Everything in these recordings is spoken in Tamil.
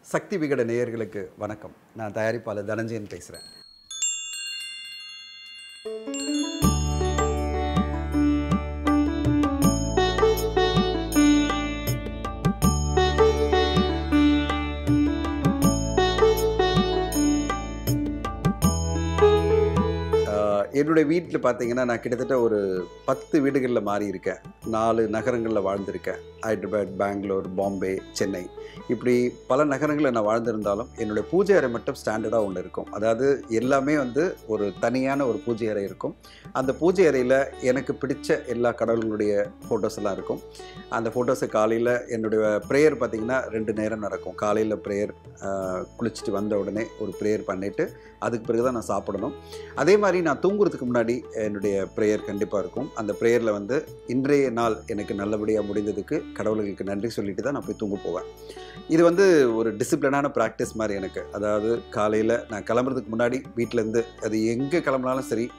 சக்தி விகட நேயர்களுக்கு வணக்கம் நான் தயாரிப்பாளர் தனஞ்சயன் பேசுகிறேன் என்னுடைய வீட்டில் பார்த்தீங்கன்னா நான் கிட்டத்தட்ட ஒரு பத்து வீடுகளில் மாறி இருக்கேன் நாலு நகரங்களில் வாழ்ந்திருக்கேன் ஹைதராபாத் பெங்களூர் பாம்பே சென்னை இப்படி பல நகரங்களில் நான் வாழ்ந்திருந்தாலும் என்னுடைய பூஜை அறை மட்டும் ஸ்டாண்டர்டாக ஒன்று இருக்கும் அதாவது எல்லாமே வந்து ஒரு தனியான ஒரு பூஜை அறை இருக்கும் அந்த பூஜை அறையில் எனக்கு பிடிச்ச எல்லா கடவுளுடைய ஃபோட்டோஸ் எல்லாம் இருக்கும் அந்த ஃபோட்டோஸை காலையில் என்னுடைய ப்ரேயர் பார்த்திங்கன்னா ரெண்டு நேரம் நடக்கும் காலையில் ப்ரேயர் குளிச்சுட்டு வந்த உடனே ஒரு ப்ரேயர் பண்ணிவிட்டு அதுக்கு பிறகு தான் நான் சாப்பிடணும் அதே மாதிரி நான் தூங்குறதுக்கு முன்னாடி என்னுடைய ப்ரேயர் கண்டிப்பாக இருக்கும் அந்த ப்ரேயரில் வந்து இன்றைய நாள் எனக்கு நல்லபடியாக முடிந்ததுக்கு கடவுளுக்கு நன்றி சொல்லிட்டு தான் நான் போய் தூங்க போவேன் இது வந்து ஒரு டிசிப்ளினான ப்ராக்டிஸ் மாதிரி எனக்கு அதாவது காலையில் நான் கிளம்புறதுக்கு முன்னாடி வீட்டிலேருந்து அது எங்கே கிளம்புனாலும் சரி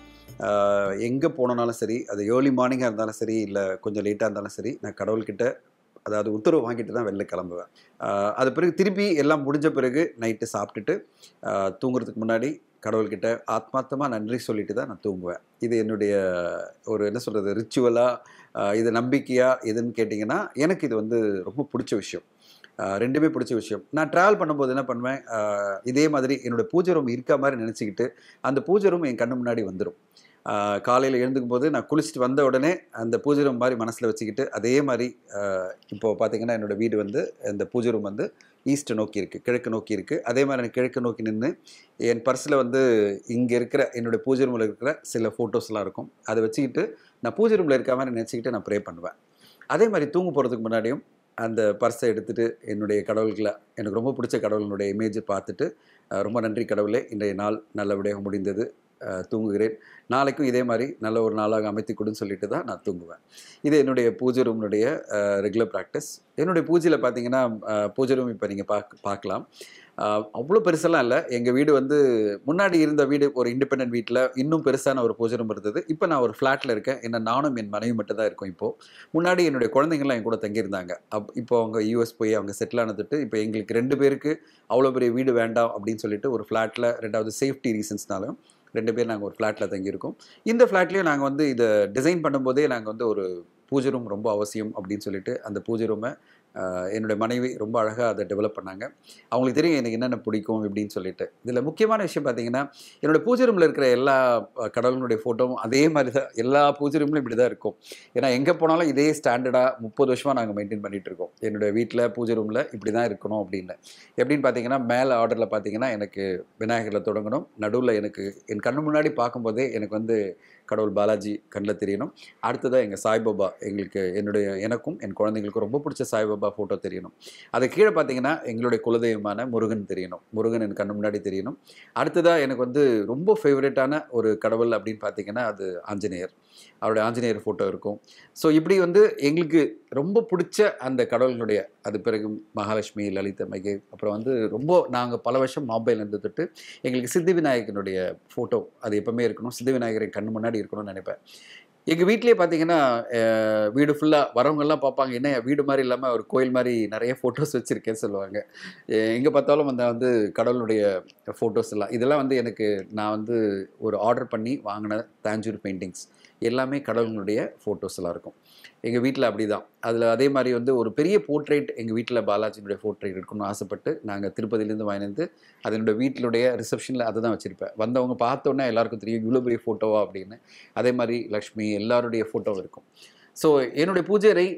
எங்கே போனனாலும் சரி அது ஏர்லி மார்னிங்காக இருந்தாலும் சரி இல்லை கொஞ்சம் லேட்டாக இருந்தாலும் சரி நான் கடவுள்கிட்ட அதாவது உத்தரவு வாங்கிட்டு தான் வெளில கிளம்புவேன் அது பிறகு திருப்பி எல்லாம் முடிஞ்ச பிறகு நைட்டு சாப்பிட்டுட்டு தூங்குறதுக்கு முன்னாடி கடவுள்கிட்ட ஆத்மார்த்தமாக நன்றி சொல்லிட்டு தான் நான் தூங்குவேன் இது என்னுடைய ஒரு என்ன சொல்கிறது ரிச்சுவலாக இது நம்பிக்கையாக எதுன்னு கேட்டிங்கன்னா எனக்கு இது வந்து ரொம்ப பிடிச்ச விஷயம் ரெண்டுமே பிடிச்ச விஷயம் நான் ட்ராவல் பண்ணும்போது என்ன பண்ணுவேன் இதே மாதிரி என்னோடய பூஜை ரூம் இருக்க மாதிரி நினச்சிக்கிட்டு அந்த பூஜை ரூம் என் கண்ணு முன்னாடி வந்துடும் காலையில் எழுந்துக்கும் போது நான் குளிச்சுட்டு வந்த உடனே அந்த பூஜை ரூம் மாதிரி மனசில் வச்சுக்கிட்டு அதே மாதிரி இப்போது பார்த்தீங்கன்னா என்னோடய வீடு வந்து இந்த பூஜை ரூம் வந்து ஈஸ்ட்டை நோக்கி இருக்குது கிழக்கு நோக்கி இருக்குது அதே மாதிரி எனக்கு கிழக்கு நோக்கி நின்று என் பர்ஸில் வந்து இங்கே இருக்கிற என்னோடய பூஜை ரூமில் இருக்கிற சில ஃபோட்டோஸ்லாம் இருக்கும் அதை வச்சுக்கிட்டு நான் பூஜை ரூமில் இருக்க மாதிரி நினச்சிக்கிட்டு நான் ப்ரே பண்ணுவேன் அதே மாதிரி தூங்க போகிறதுக்கு முன்னாடியும் அந்த பர்ஸை எடுத்துகிட்டு என்னுடைய கடவுள்களை எனக்கு ரொம்ப பிடிச்ச கடவுளினுடைய இமேஜை பார்த்துட்டு ரொம்ப நன்றி கடவுளே இன்றைய நாள் நல்லபடியாக முடிந்தது தூங்குகிறேன் நாளைக்கும் இதே மாதிரி நல்ல ஒரு நாளாக அமைத்து கொடுன்னு சொல்லிட்டு தான் நான் தூங்குவேன் இது என்னுடைய பூஜை ரூம்னுடைய ரெகுலர் ப்ராக்டிஸ் என்னுடைய பூஜையில் பார்த்தீங்கன்னா பூஜை ரூம் இப்போ நீங்கள் பார்க்க பார்க்கலாம் அவ்வளோ பெருசெல்லாம் இல்லை எங்கள் வீடு வந்து முன்னாடி இருந்த வீடு ஒரு இண்டிபெண்ட் வீட்டில் இன்னும் பெருசான ஒரு பூஜை ரூம் இருந்தது இப்போ நான் ஒரு ஃப்ளாட்டில் இருக்கேன் என்ன நானும் என் மனைவி மட்டும் தான் இருக்கும் இப்போது முன்னாடி என்னுடைய குழந்தைங்கள்லாம் என் கூட தங்கியிருந்தாங்க அப் இப்போ அவங்க யூஎஸ் போய் அவங்க செட்டில் ஆனதுட்டு இப்போ எங்களுக்கு ரெண்டு பேருக்கு அவ்வளோ பெரிய வீடு வேண்டாம் அப்படின்னு சொல்லிட்டு ஒரு ஃப்ளாட்டில் ரெண்டாவது சேஃப்டி ரீசன்ஸ்னாலும் ரெண்டு பேர் நாங்கள் ஒரு ஃப்ளாட்டில் தங்கியிருக்கோம் இந்த ஃப்ளாட்லேயும் நாங்கள் வந்து இதை டிசைன் பண்ணும்போதே நாங்கள் வந்து ஒரு பூஜை ரூம் ரொம்ப அவசியம் அப்படின்னு சொல்லிட்டு அந்த பூஜை ரூமை என்னுடைய மனைவி ரொம்ப அழகாக அதை டெவலப் பண்ணாங்க அவங்களுக்கு தெரியும் எனக்கு என்னென்ன பிடிக்கும் இப்படின்னு சொல்லிட்டு இதில் முக்கியமான விஷயம் பார்த்தீங்கன்னா என்னோடய பூஜை ரூமில் இருக்கிற எல்லா கடவுளுடைய ஃபோட்டோவும் அதே மாதிரி தான் எல்லா பூஜை ரூம்லையும் இப்படி தான் இருக்கும் ஏன்னா எங்கே போனாலும் இதே ஸ்டாண்டர்டாக முப்பது வருஷமாக நாங்கள் மெயின்டைன் பண்ணிகிட்டு இருக்கோம் என்னுடைய வீட்டில் பூஜை ரூமில் இப்படி தான் இருக்கணும் அப்படின்னு எப்படின்னு பார்த்தீங்கன்னா மேலே ஆர்டரில் பார்த்தீங்கன்னா எனக்கு விநாயகரில் தொடங்கணும் நடுவில் எனக்கு என் கண்ணு முன்னாடி பார்க்கும்போதே எனக்கு வந்து கடவுள் பாலாஜி கண்ணில் தெரியணும் அடுத்ததாக எங்கள் சாய்பாபா எங்களுக்கு என்னுடைய எனக்கும் என் குழந்தைங்களுக்கும் ரொம்ப பிடிச்ச சாய்பாபா ஃபோட்டோ தெரியணும் அது கீழே பார்த்தீங்கன்னா எங்களுடைய குலதெய்வமான முருகன் தெரியணும் முருகன் என் கண்ணு முன்னாடி தெரியணும் அடுத்ததாக எனக்கு வந்து ரொம்ப ஃபேவரட்டான ஒரு கடவுள் அப்படின்னு பார்த்தீங்கன்னா அது ஆஞ்சநேயர் அவருடைய ஆஞ்சநேயர் ஃபோட்டோ இருக்கும் ஸோ இப்படி வந்து எங்களுக்கு ரொம்ப பிடிச்ச அந்த கடவுளுடைய அது பிறகு மகாலட்சுமி லலித மைகை அப்புறம் வந்து ரொம்ப நாங்கள் பல வருஷம் மொபைல் இருந்துட்டு எங்களுக்கு சித்தி விநாயகனுடைய ஃபோட்டோ அது எப்பவுமே இருக்கணும் சித்தி விநாயகரை கண்ணு முன்னாடி இருக்கணும்னு நினைப்பேன் எங்கள் வீட்லேயே பார்த்தீங்கன்னா வீடு ஃபுல்லாக வரவங்கெல்லாம் பார்ப்பாங்க என்ன வீடு மாதிரி இல்லாமல் ஒரு கோயில் மாதிரி நிறைய ஃபோட்டோஸ் வச்சுருக்கேன்னு சொல்லுவாங்க எங்கே பார்த்தாலும் அந்த வந்து கடவுளுடைய ஃபோட்டோஸ் எல்லாம் இதெல்லாம் வந்து எனக்கு நான் வந்து ஒரு ஆர்டர் பண்ணி வாங்கின தாஞ்சூர் பெயிண்டிங்ஸ் எல்லாமே கடவுளுடைய ஃபோட்டோஸ் எல்லாம் இருக்கும் எங்கள் வீட்டில் அப்படி தான் அதில் அதே மாதிரி வந்து ஒரு பெரிய போர்ட்ரேட் எங்கள் வீட்டில் பாலாஜினுடைய போர்ட்ரேட் இருக்கணும்னு ஆசைப்பட்டு நாங்கள் திருப்பதியிலேருந்து வாங்கினது அதனுடைய வீட்டிலுடைய ரிசப்ஷனில் அதை தான் வச்சுருப்பேன் வந்தவங்க பார்த்தோன்னே எல்லாருக்கும் தெரியும் இவ்வளோ பெரிய ஃபோட்டோவா அப்படின்னு அதே மாதிரி லக்ஷ்மி எல்லாருடைய ஃபோட்டோவும் இருக்கும் ஸோ என்னுடைய பூஜை அறை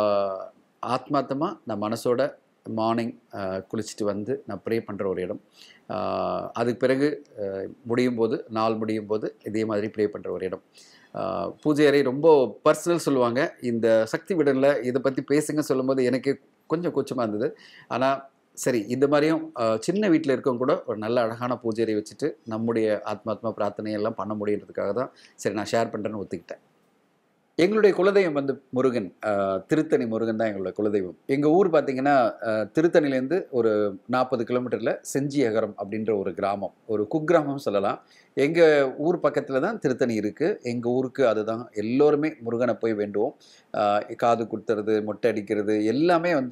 ஆத்மார்த்தமாக நான் மனசோட மார்னிங் குளிச்சுட்டு வந்து நான் ப்ரே பண்ணுற ஒரு இடம் அதுக்கு பிறகு முடியும் போது நாள் முடியும் போது இதே மாதிரி ப்ரே பண்ணுற ஒரு இடம் பூஜை அறை ரொம்ப பர்சனல் சொல்லுவாங்க இந்த சக்தி விடனில் இதை பற்றி பேசுங்க சொல்லும்போது எனக்கு கொஞ்சம் கூச்சமாக இருந்தது ஆனால் சரி இந்த மாதிரியும் சின்ன வீட்டில் இருக்கவங்க கூட ஒரு நல்ல அழகான பூஜை அறை வச்சுட்டு நம்முடைய ஆத்மாத்மா பிரார்த்தனை எல்லாம் பண்ண முடியுன்றதுக்காக தான் சரி நான் ஷேர் பண்ணுறேன்னு ஒத்துக்கிட்டேன் எங்களுடைய குலதெய்வம் வந்து முருகன் திருத்தணி முருகன் தான் எங்களுடைய குலதெய்வம் எங்கள் ஊர் பார்த்திங்கன்னா திருத்தணிலேருந்து ஒரு நாற்பது கிலோமீட்டரில் செஞ்சியகரம் அப்படின்ற ஒரு கிராமம் ஒரு குக்கிராமம் சொல்லலாம் எங்கள் ஊர் பக்கத்தில் தான் திருத்தணி இருக்குது எங்கள் ஊருக்கு அதுதான் எல்லோருமே முருகனை போய் வேண்டுவோம் காது குத்துறது மொட்டை அடிக்கிறது எல்லாமே வந்து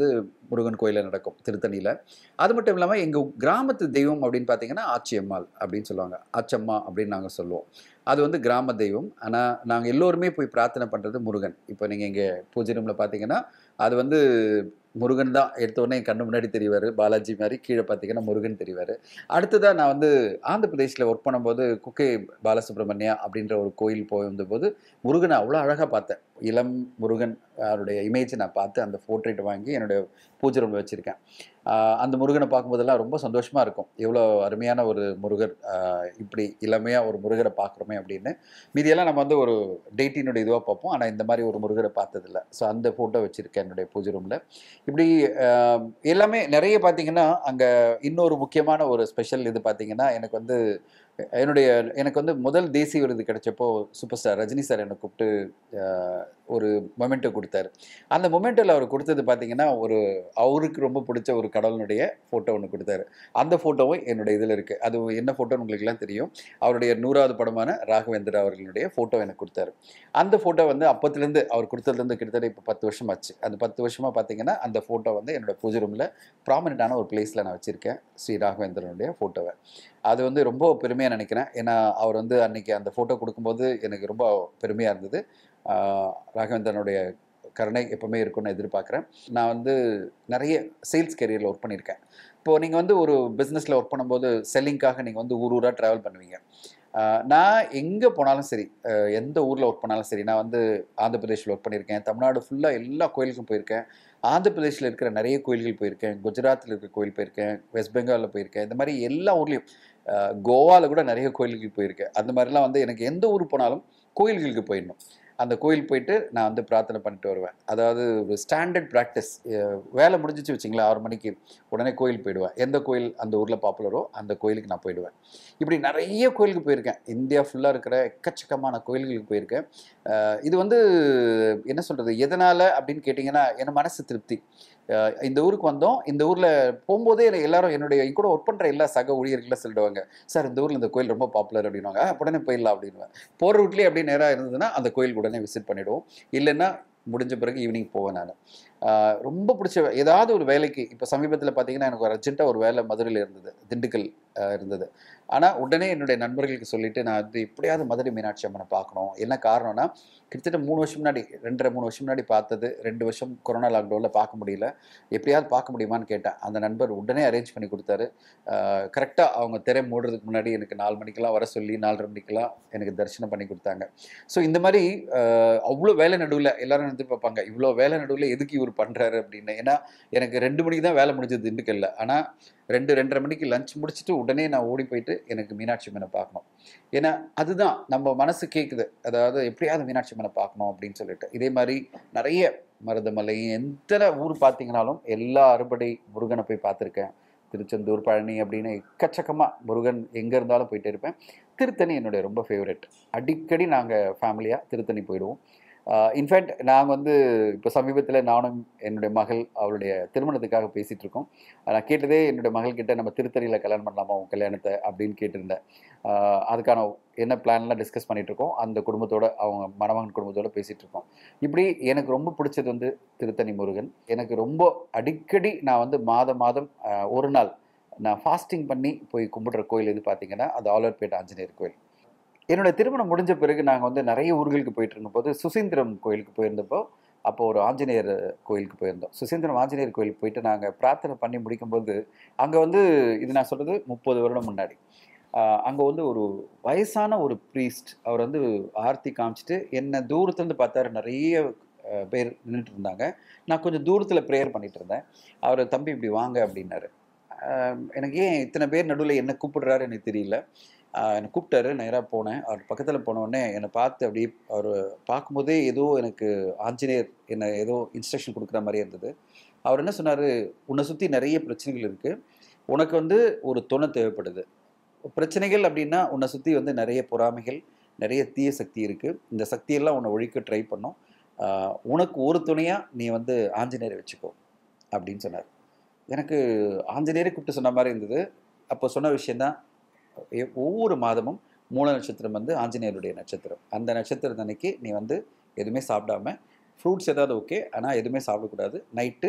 முருகன் கோயிலில் நடக்கும் திருத்தணியில் அது மட்டும் இல்லாமல் எங்கள் கிராமத்து தெய்வம் அப்படின்னு பார்த்தீங்கன்னா ஆச்சியம்மாள் அப்படின்னு சொல்லுவாங்க ஆச்சம்மா அப்படின்னு நாங்கள் சொல்லுவோம் அது வந்து கிராம தெய்வம் ஆனால் நாங்கள் எல்லோருமே போய் பிரார்த்தனை பண்ணுறது முருகன் இப்போ நீங்கள் இங்கே பூஜை ரூமில் பார்த்தீங்கன்னா அது வந்து முருகன் தான் எடுத்த உடனே என் கண்ணு முன்னாடி தெரிவார் பாலாஜி மாதிரி கீழே பார்த்தீங்கன்னா முருகன் தெரிவார் அடுத்ததாக நான் வந்து ஆந்திர பிரதேசில் ஒர்க் பண்ணும்போது குக்கே பாலசுப்ரமணியா அப்படின்ற ஒரு கோயில் போயிருந்தபோது முருகனை அவ்வளோ அழகாக பார்த்தேன் இளம் முருகன் அவருடைய இமேஜை நான் பார்த்து அந்த போர்ட்ரேட் வாங்கி என்னுடைய பூஜை ரூமில் வச்சுருக்கேன் ஆஹ் அந்த முருகனை பார்க்கும்போதெல்லாம் ரொம்ப சந்தோஷமாக இருக்கும் எவ்வளோ அருமையான ஒரு முருகர் ஆஹ் இப்படி இளமையாக ஒரு முருகரை பார்க்குறோமே அப்படின்னு மீதியெல்லாம் நம்ம வந்து ஒரு டேட்டினுடைய இதுவாக பார்ப்போம் ஆனால் இந்த மாதிரி ஒரு முருகரை பார்த்ததில்ல ஸோ அந்த ஃபோட்டோ வச்சுருக்கேன் என்னுடைய பூஜை ரூமில் இப்படி ஆஹ் எல்லாமே நிறைய பார்த்தீங்கன்னா அங்கே இன்னொரு முக்கியமான ஒரு ஸ்பெஷல் இது பார்த்தீங்கன்னா எனக்கு வந்து என்னுடைய எனக்கு வந்து முதல் தேசிய விருது கிடைச்சப்போ சூப்பர் ஸ்டார் ரஜினி சார் என்னை கூப்பிட்டு ஆஹ் ஒரு மொமெண்ட்டோ கொடுத்தாரு அந்த மொமெண்ட்டில் அவர் கொடுத்தது பார்த்தீங்கன்னா ஒரு அவருக்கு ரொம்ப பிடிச்ச ஒரு கடவுளுடைய ஃபோட்டோ ஒன்று கொடுத்தாரு அந்த ஃபோட்டோவும் என்னுடைய இதில் இருக்குது அது என்ன ஃபோட்டோன்னு உங்களுக்குலாம் தெரியும் அவருடைய நூறாவது படமான ராகவேந்திரா அவர்களுடைய ஃபோட்டோ எனக்கு கொடுத்தாரு அந்த ஃபோட்டோ வந்து அப்பத்துலேருந்து அவர் கொடுத்ததுலேருந்து கிட்டத்தட்ட இப்போ பத்து வருஷம் ஆச்சு அந்த பத்து வருஷமாக பார்த்தீங்கன்னா அந்த ஃபோட்டோ வந்து என்னோட பூஜை ரூமில் ப்ராமினெண்ட்டான ஒரு பிளேஸில் நான் வச்சுருக்கேன் ஸ்ரீ ராகவேந்திரனுடைய ஃபோட்டோவை அது வந்து ரொம்ப பெருமையாக நினைக்கிறேன் ஏன்னா அவர் வந்து அன்னைக்கு அந்த ஃபோட்டோ கொடுக்கும்போது எனக்கு ரொம்ப பெருமையாக இருந்தது ஆஹ் ராகவேந்திரனுடைய கருணை எப்பவுமே இருக்கும்னு எதிர்பார்க்குறேன் நான் வந்து நிறைய சேல்ஸ் கெரியரில் ஒர்க் பண்ணியிருக்கேன் இப்போது நீங்கள் வந்து ஒரு பிஸ்னஸில் ஒர்க் பண்ணும்போது செல்லிங்காக நீங்கள் வந்து ஊர் ஊராக ட்ராவல் பண்ணுவீங்க ஆஹ் நான் எங்கே போனாலும் சரி ஆஹ் எந்த ஊரில் ஒர்க் பண்ணாலும் சரி நான் வந்து ஆந்திர பிரதேஷில் ஒர்க் பண்ணியிருக்கேன் தமிழ்நாடு ஃபுல்லாக எல்லா கோயிலுக்கும் போயிருக்கேன் ஆந்திர பிரதேஷில் இருக்கிற நிறைய கோயில்கள் போயிருக்கேன் குஜராத்தில் இருக்கிற கோயில் போயிருக்கேன் வெஸ்ட் பெங்காலில் போயிருக்கேன் இந்த மாதிரி எல்லா ஊர்லேயும் கோவாவில் கூட நிறைய கோயில்களுக்கு போயிருக்கேன் அந்த மாதிரிலாம் வந்து எனக்கு எந்த ஊர் போனாலும் கோயில்களுக்கு போயிடணும் அந்த கோயில் போயிட்டு நான் வந்து பிரார்த்தனை பண்ணிட்டு வருவேன் அதாவது ஒரு ஸ்டாண்டர்ட் ப்ராக்டிஸ் வேலை முடிஞ்சிச்சு வச்சிங்களேன் ஆறு மணிக்கு உடனே கோயில் போயிடுவேன் எந்த கோயில் அந்த ஊரில் பாப்புலரோ அந்த கோயிலுக்கு நான் போயிடுவேன் இப்படி நிறைய கோயிலுக்கு போயிருக்கேன் இந்தியா ஃபுல்லாக இருக்கிற எக்கச்சக்கமான கோயில்களுக்கு போயிருக்கேன் அஹ் இது வந்து என்ன சொல்கிறது எதனால் அப்படின்னு கேட்டிங்கன்னா என் மனசு திருப்தி அஹ் இந்த ஊருக்கு வந்தோம் இந்த ஊரில் போகும்போதே எனக்கு எல்லாரும் என்னுடைய என் கூட ஒர்க் பண்ணுற எல்லா சக ஊழியர்கள்லாம் சொல்லிடுவாங்க சார் இந்த ஊரில் இந்த கோயில் ரொம்ப பாப்புலர் அப்படின்வாங்க "ஆ, உடனே போயிடலாம் அப்படின்னுவேன் போகிற ரூட்லேயே அப்படியே நேராக இருந்ததுன்னா அந்த கோயிலுக்கு உடனே விசிட் பண்ணிவிடுவோம் இல்லைன்னா முடிஞ்ச பிறகு ஈவினிங் போவேன் நான் ஆஹ் ரொம்ப பிடிச்ச வே- ஏதாவது ஒரு வேலைக்கு இப்போ சமீபத்தில் பார்த்தீங்கன்னா எனக்கு ஒரு அர்ஜென்ட்டாக ஒரு வேலை மதுரையில் இருந்தது திண்டுக்கல் ஆஹ் இருந்தது ஆனால் உடனே என்னுடைய நண்பர்களுக்கு சொல்லிட்டு நான் வந்து எப்படியாவது மதுரை மீனாட்சி அம்மனை பார்க்கணும் என்ன காரணம்னா கிட்டத்தட்ட மூணு வருஷம் முன்னாடி ரெண்டரை மூணு வருஷம் முன்னாடி பார்த்தது ரெண்டு வருஷம் கொரோனா லாக்டவுனில் பார்க்க முடியல எப்படியாவது பார்க்க முடியுமான்னு கேட்டேன் அந்த நண்பர் உடனே அரேஞ்ச் பண்ணி கொடுத்தாரு கரெக்டாக அவங்க திரை மூடுறதுக்கு முன்னாடி எனக்கு நாலு மணிக்கெல்லாம் வர சொல்லி நாலரை மணிக்கெல்லாம் எனக்கு தரிசனம் பண்ணி கொடுத்தாங்க ஸோ இந்த மாதிரி ஆஹ் அவ்வளோ வேலை நடுவில் எல்லாரும் எதிர்பார்ப்பாங்க இவ்வளோ வேலை நடுவில் எதுக்கு இவர் பண்ணுறாரு அப்படின்னு ஏன்னா எனக்கு ரெண்டு மணிக்கு தான் வேலை முடிஞ்சது திண்டுக்கல்ல ஆனால் ரெண்டு ரெண்டரை மணிக்கு லஞ்ச் முடிச்சுட்டு உடனே நான் ஓடி போயிட்டு எனக்கு மீனாட்சி அம்மனை பார்க்கணும் ஏன்னா அதுதான் நம்ம மனசு கேட்குது அதாவது எப்படியாவது மீனாட்சி அம்மனை பார்க்கணும் அப்படின்னு சொல்லிட்டு இதே மாதிரி நிறைய மருதமலை எந்த ஊர் பார்த்தீங்கனாலும் எல்லா அறுபடை முருகனை போய் பார்த்துருக்கேன் திருச்செந்தூர் பழனி அப்படின்னு எக்கச்சக்கமாக முருகன் எங்கே இருந்தாலும் போயிட்டே இருப்பேன் திருத்தணி என்னுடைய ரொம்ப ஃபேவரட் அடிக்கடி நாங்கள் ஃபேமிலியாக திருத்தணி போயிடுவோம் இன்ஃபேக்ட் நாங்கள் வந்து இப்போ சமீபத்தில் நானும் என்னுடைய மகள் அவளுடைய திருமணத்துக்காக பேசிகிட்டு இருக்கோம் நான் கேட்டதே என்னுடைய மகள்கிட்ட நம்ம திருத்தணியில் கல்யாணம் பண்ணலாமா உன் கல்யாணத்தை அப்படின்னு கேட்டிருந்தேன் ஆஹ் அதுக்கான என்ன பிளான்லாம் டிஸ்கஸ் பண்ணிட்டு இருக்கோம் அந்த குடும்பத்தோட அவங்க மணமகன் குடும்பத்தோட பேசிகிட்டு இருக்கோம் இப்படி எனக்கு ரொம்ப பிடிச்சது வந்து திருத்தணி முருகன் எனக்கு ரொம்ப அடிக்கடி நான் வந்து மாதம் மாதம் ஆஹ் ஒரு நாள் நான் ஃபாஸ்டிங் பண்ணி போய் கும்பிடுற கோயில் எது பார்த்தீங்கன்னா அது ஆலர்பேட் ஆஞ்சநேயர் கோயில் என்னோட திருமணம் முடிஞ்ச பிறகு நாங்கள் வந்து நிறைய ஊர்களுக்கு போயிட்டு இருக்கும்போது சுசீந்திரம் கோயிலுக்கு போயிருந்தப்போ அப்போ ஒரு ஆஞ்சநேயர் கோயிலுக்கு போயிருந்தோம் சுசீந்திரம் ஆஞ்சநேயர் கோயிலுக்கு போயிட்டு நாங்கள் பிரார்த்தனை பண்ணி முடிக்கும்போது அங்கே வந்து இது நான் சொல்கிறது முப்பது வருடம் முன்னாடி அங்கே வந்து ஒரு வயசான ஒரு ப்ரீஸ்ட் அவர் வந்து ஆர்த்தி காமிச்சிட்டு என்னை தூரத்துலேருந்து பார்த்தாரு நிறைய அஹ், பேர் நின்றுட்டு இருந்தாங்க நான் கொஞ்சம் தூரத்தில் ப்ரேயர் பண்ணிட்டு இருந்தேன் அவர் தம்பி இப்படி வாங்க அப்படின்னாரு அஹ், எனக்கு ஏன் இத்தனை பேர் நடுவில் என்ன கூப்பிடுறாரு எனக்கு தெரியல ஆஹ் என்னை கூப்பிட்டாரு நேராக போனேன் அவர் பக்கத்தில் போன உடனே என்னை பார்த்து அப்படியே அவர் பார்க்கும்போதே ஏதோ எனக்கு ஆஞ்சநேயர் என்னை ஏதோ இன்ஸ்ட்ரக்ஷன் கொடுக்குற மாதிரி இருந்தது அவர் என்ன சொன்னார் உன்னை சுற்றி நிறைய பிரச்சனைகள் இருக்குது உனக்கு வந்து ஒரு துணை தேவைப்படுது பிரச்சனைகள் அப்படின்னா உன்னை சுற்றி வந்து நிறைய பொறாமைகள் நிறைய தீய சக்தி இருக்குது இந்த சக்தியெல்லாம் உன்னை ஒழிக்க ட்ரை பண்ணும் ஆஹ் உனக்கு ஒரு துணையாக நீ வந்து ஆஞ்சநேயரை வச்சுக்கோ அப்படின்னு சொன்னார் எனக்கு ஆஞ்சநேயரை கூப்பிட்டு சொன்ன மாதிரி இருந்தது அப்போ சொன்ன விஷயந்தான் எ- ஒவ்வொரு மாதமும் மூல நட்சத்திரம் வந்து ஆஞ்சநேயருடைய நட்சத்திரம் அந்த நட்சத்திரம் அன்னைக்கு நீ வந்து எதுவுமே சாப்பிடாம ஃப்ரூட்ஸ் ஏதாவது ஓகே ஆனால் எதுவுமே சாப்பிடக்கூடாது நைட்டு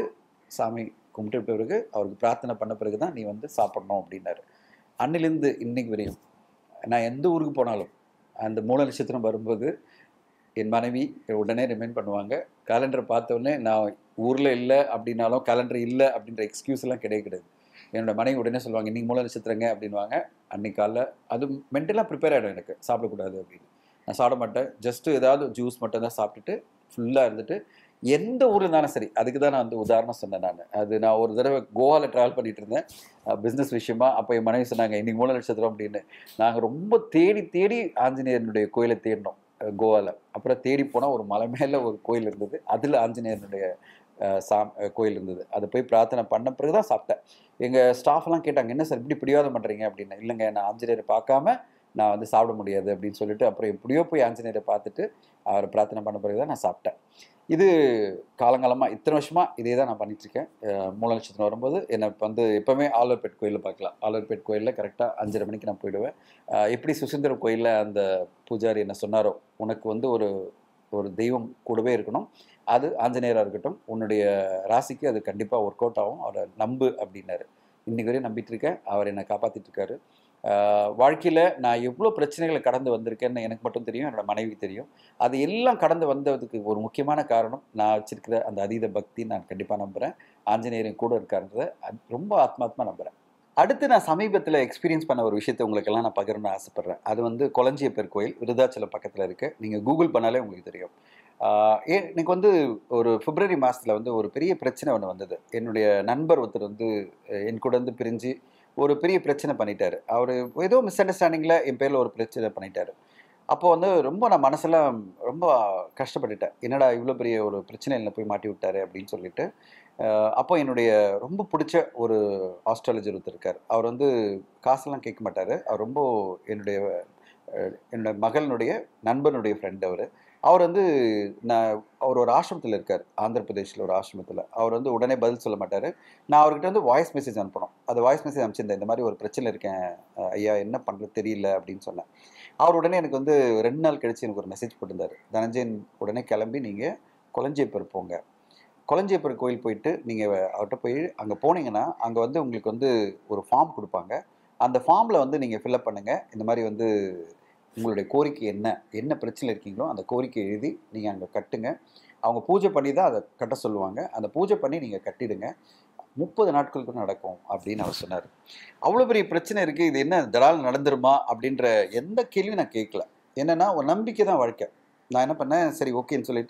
சாமி கும்பிட்டு பிறகு அவருக்கு பிரார்த்தனை பண்ண பிறகு தான் நீ வந்து சாப்பிடணும் அப்படின்னாரு அன்னிலேருந்து இன்னைக்கு வரையும் நான் எந்த ஊருக்கு போனாலும் அந்த மூல நட்சத்திரம் வரும்போது என் மனைவி உடனே ரிமைண்ட் பண்ணுவாங்க கேலண்டரை பார்த்தோன்னே நான் ஊரில் இல்லை அப்படின்னாலும் கேலண்டர் இல்லை அப்படின்ற எக்ஸ்கியூஸ் எல்லாம் கிடையாது கிடையாது என்னோட மனைவி உடனே சொல்லுவாங்க இன்னைக்கு மூல நட்சத்திரங்க அப்படின்வாங்க அன்னைக்கு காலைல அது மென்டலாக ப்ரிப்பேர் ஆகிடும் எனக்கு சாப்பிடக்கூடாது அப்படின்னு நான் சாப்பிட மாட்டேன் ஜஸ்ட்டு ஏதாவது ஜூஸ் மட்டும் தான் சாப்பிட்டுட்டு ஃபுல்லாக இருந்துட்டு எந்த ஊரில் இருந்தாலும் சரி அதுக்கு தான் நான் வந்து உதாரணம் சொன்னேன் நான் அது நான் ஒரு தடவை கோவாவில் ட்ராவல் பண்ணிட்டு இருந்தேன் பிஸ்னஸ் விஷயமா அப்போ என் மனைவி சொன்னாங்க இன்னைக்கு மூல நட்சத்திரம் அப்படின்னு நாங்கள் ரொம்ப தேடி தேடி ஆஞ்சநேயனுடைய கோயிலை தேடினோம் கோவாவில் அப்புறம் தேடி போனால் ஒரு மலை மேலே ஒரு கோயில் இருந்தது அதில் ஆஞ்சநேயனுடைய அஹ், சாம் அஹ், கோயில் இருந்தது அதை போய் பிரார்த்தனை பண்ண பிறகு தான் சாப்பிட்டேன் எங்கள் ஸ்டாஃப்லாம் கேட்டாங்க என்ன சார் இப்படி பிடிவாதம் பண்ணுறீங்க அப்படின்னு இல்லைங்க நான் ஆஞ்சநேயரை பார்க்காம நான் வந்து சாப்பிட முடியாது அப்படின்னு சொல்லிட்டு அப்புறம் எப்படியோ போய் ஆஞ்சநேயரை பார்த்துட்டு அவரை பிரார்த்தனை பண்ண பிறகு தான் நான் சாப்பிட்டேன் இது காலங்காலமாக இத்தனை வருஷமாக இதே தான் நான் பண்ணிட்டுருக்கேன் மூல நட்சத்திரம் வரும்போது என்னை இப்ப வந்து எப்போவுமே ஆலூர்பேட் கோயிலில் பார்க்கலாம் ஆலூர்பேட் கோயிலில் கரெக்டாக அஞ்சரை மணிக்கு நான் போயிடுவேன் அஹ் எப்படி சுசீந்திரம் கோயிலில் அந்த பூஜாரி என்ன சொன்னாரோ உனக்கு வந்து ஒரு ஒரு தெய்வம் கூடவே இருக்கணும் அது ஆஞ்சநேயராக இருக்கட்டும் உன்னுடைய ராசிக்கு அது கண்டிப்பாக ஒர்க் அவுட் ஆகும் அவரை நம்பு அப்படின்னாரு இன்னைக்கு வரையும் நம்பிட்டு இருக்கேன் அவர் என்னை காப்பாற்றிட்டு இருக்காரு வாழ்க்கையில் நான் எவ்வளோ பிரச்சனைகளை கடந்து வந்திருக்கேன்னு எனக்கு மட்டும் தெரியும் என்னோட மனைவிக்கு தெரியும் அது எல்லாம் கடந்து வந்ததுக்கு ஒரு முக்கியமான காரணம் நான் வச்சிருக்கிற அந்த அதீத பக்தி நான் கண்டிப்பாக நம்புகிறேன் ஆஞ்சநேயரின் கூட இருக்காருன்றதை அது ரொம்ப ஆத்மாத்மா நம்புகிறேன் அடுத்து நான் சமீபத்தில் எக்ஸ்பீரியன்ஸ் பண்ண ஒரு விஷயத்தை உங்களுக்கெல்லாம் நான் பகிரணும்னு ஆசைப்பட்றேன் அது வந்து கொளஞ்சியப்பர் கோயில் விருதாச்சலம் பக்கத்தில் இருக்குது நீங்கள் கூகுள் பண்ணாலே உங்களுக்கு தெரியும் ஆஹ் ஏ எனக்கு வந்து ஒரு பிப்ரவரி மாதத்தில் வந்து ஒரு பெரிய பிரச்சனை ஒன்று வந்தது என்னுடைய நண்பர் ஒருத்தர் வந்து அஹ், என் கூட வந்து பிரிஞ்சு ஒரு பெரிய பிரச்சனை பண்ணிட்டாரு அவர் ஏதோ மிஸ் அண்டர்ஸ்டாண்டிங்கில் என் பேரில் ஒரு பிரச்சனை பண்ணிட்டாரு அப்போ வந்து ரொம்ப நான் மனசெல்லாம் ரொம்ப கஷ்டப்பட்டுட்டேன் என்னடா இவ்வளோ பெரிய ஒரு பிரச்சனையில் போய் மாட்டி விட்டாரு அப்படின்னு சொல்லிட்டு அஹ், அப்போ என்னுடைய ரொம்ப பிடிச்ச ஒரு ஆஸ்ட்ராலஜர் ஒருத்தர் இருக்கார் அவர் வந்து காசெல்லாம் கேட்க மாட்டார் அவர் ரொம்ப என்னுடைய அஹ், என்னோட மகளினுடைய நண்பனுடைய ஃப்ரெண்ட் அவர் அவர் வந்து நான் அவர் ஒரு ஆசிரமத்தில் இருக்கார் ஆந்திர பிரதேஷில் ஒரு ஆசிரமத்தில் அவர் வந்து உடனே பதில் சொல்ல மாட்டார் நான் அவர்கிட்ட வந்து வாய்ஸ் மெசேஜ் அனுப்பணும் அந்த வாய்ஸ் மெசேஜ் அனுப்பிச்சிருந்தேன் இந்த மாதிரி ஒரு பிரச்சனை இருக்கேன் அஹ் ஐயா என்ன பண்ணுறது தெரியல அப்படின்னு சொன்னேன் அவர் உடனே எனக்கு வந்து ரெண்டு நாள் கழிச்சு எனக்கு ஒரு மெசேஜ் போட்டிருந்தார் தனஞ்சயன் உடனே கிளம்பி நீங்கள் கொளஞ்சியப்பர் போங்க கொளஞ்சியப்பர் கோயில் போயிட்டு நீங்கள் அவர்கிட்ட போய் அங்கே போனீங்கன்னா அங்கே வந்து உங்களுக்கு வந்து ஒரு ஃபார்ம் கொடுப்பாங்க அந்த ஃபார்மில் வந்து நீங்கள் ஃபில்அப் பண்ணுங்கள் இந்த மாதிரி வந்து உங்களுடைய கோரிக்கை என்ன என்ன பிரச்சனை இருக்கீங்களோ அந்த கோரிக்கை எழுதி நீங்கள் அங்கே கட்டுங்க அவங்க பூஜை பண்ணி தான் அதை கட்ட சொல்லுவாங்க அந்த பூஜை பண்ணி நீங்கள் கட்டிடுங்க முப்பது நாட்களுக்கு நடக்கும் அப்படின்னு அவர் சொன்னார் அவ்வளோ பெரிய பிரச்சனை இருக்குது இது என்ன தடால் நடந்துருமா அப்படின்ற எந்த கேள்வியும் நான் கேட்கல என்னன்னா ஒரு நம்பிக்கை தான் வாழ்க்கை நான் என்ன பண்ணேன் சரி ஓகேன்னு சொல்லிட்டு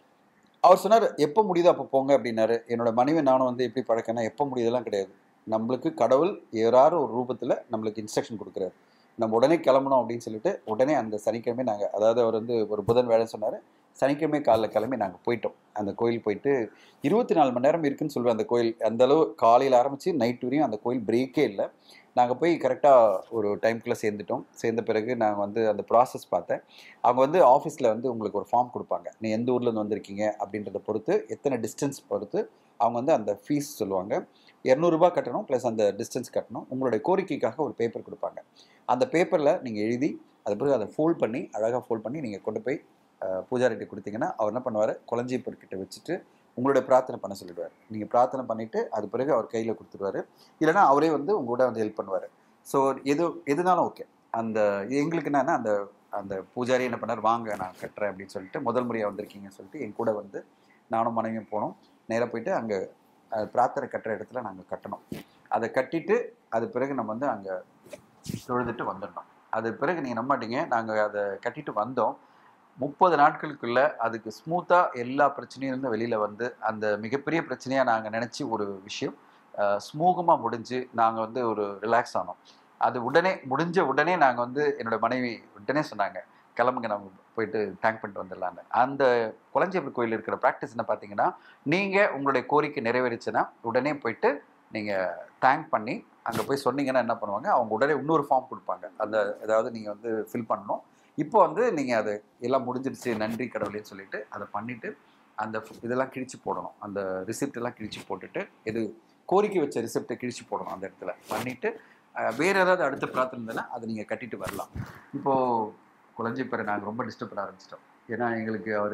அவர் சொன்னார் எப்போ முடியுதோ அப்போ போங்க அப்படின்னாரு என்னோட மனைவி நானும் வந்து எப்படி பழக்கம்னா எப்போ முடியுதெல்லாம் கிடையாது நம்மளுக்கு கடவுள் யாராரும் ஒரு ரூபத்தில் நம்மளுக்கு இன்ஸ்ட்ரக்ஷன் கொடுக்குறாரு நம்ம உடனே கிளம்பணும் அப்படின்னு சொல்லிட்டு உடனே அந்த சனிக்கிழமை நாங்கள் அதாவது அவர் வந்து ஒரு புதன் வேலை சொன்னார் சனிக்கிழமை காலைல கிளம்பி நாங்கள் போயிட்டோம் அந்த கோயில் போயிட்டு இருபத்தி நாலு மணி நேரம் இருக்குன்னு சொல்லுவேன் அந்த கோயில் அந்த அளவு காலையில் ஆரம்பித்து நைட் வரையும் அந்த கோயில் பிரேக்கே இல்லை நாங்கள் போய் கரெக்டாக ஒரு டைம்குள்ளே சேர்ந்துட்டோம் சேர்ந்த பிறகு நாங்கள் வந்து அந்த ப்ராசஸ் பார்த்தேன் அவங்க வந்து ஆஃபீஸில் வந்து உங்களுக்கு ஒரு ஃபார்ம் கொடுப்பாங்க நீ எந்த ஊர்லேருந்து வந்திருக்கீங்க அப்படின்றத பொறுத்து எத்தனை டிஸ்டன்ஸ் பொறுத்து அவங்க வந்து அந்த ஃபீஸ் சொல்லுவாங்க இரநூறுபா கட்டணும் ப்ளஸ் அந்த டிஸ்டன்ஸ் கட்டணும் உங்களுடைய கோரிக்கைக்காக ஒரு பேப்பர் கொடுப்பாங்க அந்த பேப்பரில் நீங்கள் எழுதி அது பிறகு அதை ஃபோல்ட் பண்ணி அழகாக ஃபோல்ட் பண்ணி நீங்கள் கொண்டு போய் அஹ், பூஜாரிகிட்ட கொடுத்தீங்கன்னா அவர் என்ன பண்ணுவார் குளஞ்சியப்பர்கிட்ட வச்சுட்டு உங்களுடைய பிரார்த்தனை பண்ண சொல்லிடுவார் நீங்கள் பிரார்த்தனை பண்ணிவிட்டு அது பிறகு அவர் கையில் கொடுத்துருவாரு இல்லைன்னா அவரே வந்து உங்களோட வந்து ஹெல்ப் பண்ணுவார் ஸோ எது எதுனாலும் ஓகே அந்த எங்களுக்கு என்னன்னா அந்த அந்த பூஜாரி என்ன பண்ணார் வாங்க நான் கட்டுறேன் அப்படின்னு சொல்லிட்டு முதல் முறையாக வந்திருக்கீங்கன்னு சொல்லிட்டு என் கூட வந்து நானும் மனைவியும் போனோம் நேராக போயிட்டு அங்கே பிரார்த்தனை கட்டுற இடத்துல நாங்கள் கட்டணும் அதை கட்டிட்டு அது பிறகு நம்ம வந்து அங்கே தொழுதுட்டு வந்துடணும் அது பிறகு நீங்கள் நம்ப மாட்டீங்க நாங்கள் அதை கட்டிட்டு வந்தோம் முப்பது நாட்களுக்குள்ள அதுக்கு ஸ்மூத்தாக எல்லா பிரச்சனையும் இருந்து வெளியில் வந்து அந்த மிகப்பெரிய பிரச்சனையாக நாங்கள் நினச்சி ஒரு விஷயம் ஸ்மூகமாக முடிஞ்சு நாங்கள் வந்து ஒரு ரிலாக்ஸ் ஆனோம் அது உடனே முடிஞ்ச உடனே நாங்கள் வந்து என்னோட மனைவி உடனே சொன்னாங்க கிளம்புங்க நம்ம போயிட்டு தேங்க் பண்ணிட்டு வந்துடலான்னு அந்த குளஞ்சியப்பர் கோயில் இருக்கிற ப்ராக்டிஸ் என்ன பார்த்தீங்கன்னா நீங்கள் உங்களுடைய கோரிக்கை நிறைவேறிச்சுன்னா உடனே போயிட்டு நீங்கள் தேங்க் பண்ணி அங்கே போய் சொன்னீங்கன்னா என்ன பண்ணுவாங்க அவங்க உடனே இன்னொரு ஃபார்ம் கொடுப்பாங்க அந்த ஏதாவது நீங்கள் வந்து ஃபில் பண்ணணும் இப்போ வந்து நீங்கள் அது எல்லாம் முடிஞ்சிடுச்சு நன்றி கடவுளேன்னு சொல்லிட்டு அதை பண்ணிவிட்டு அந்த ஃபு- இதெல்லாம் கிழிச்சு போடணும் அந்த ரிசிப்ட் எல்லாம் கிழிச்சு போட்டுட்டு இது கோரிக்கை வச்ச ரிசிப்டை கிழிச்சு போடணும் அந்த இடத்துல பண்ணிவிட்டு வேறு ஏதாவது அடுத்த பிரார்த்தனை இருந்ததுன்னா அதை நீங்கள் கட்டிட்டு வரலாம் இப்போது குழந்தைப்பரை நாங்கள் ரொம்ப டிஸ்டர்ப் பண்ண ஆரம்பிச்சிட்டோம் ஏன்னா எங்களுக்கு அவர்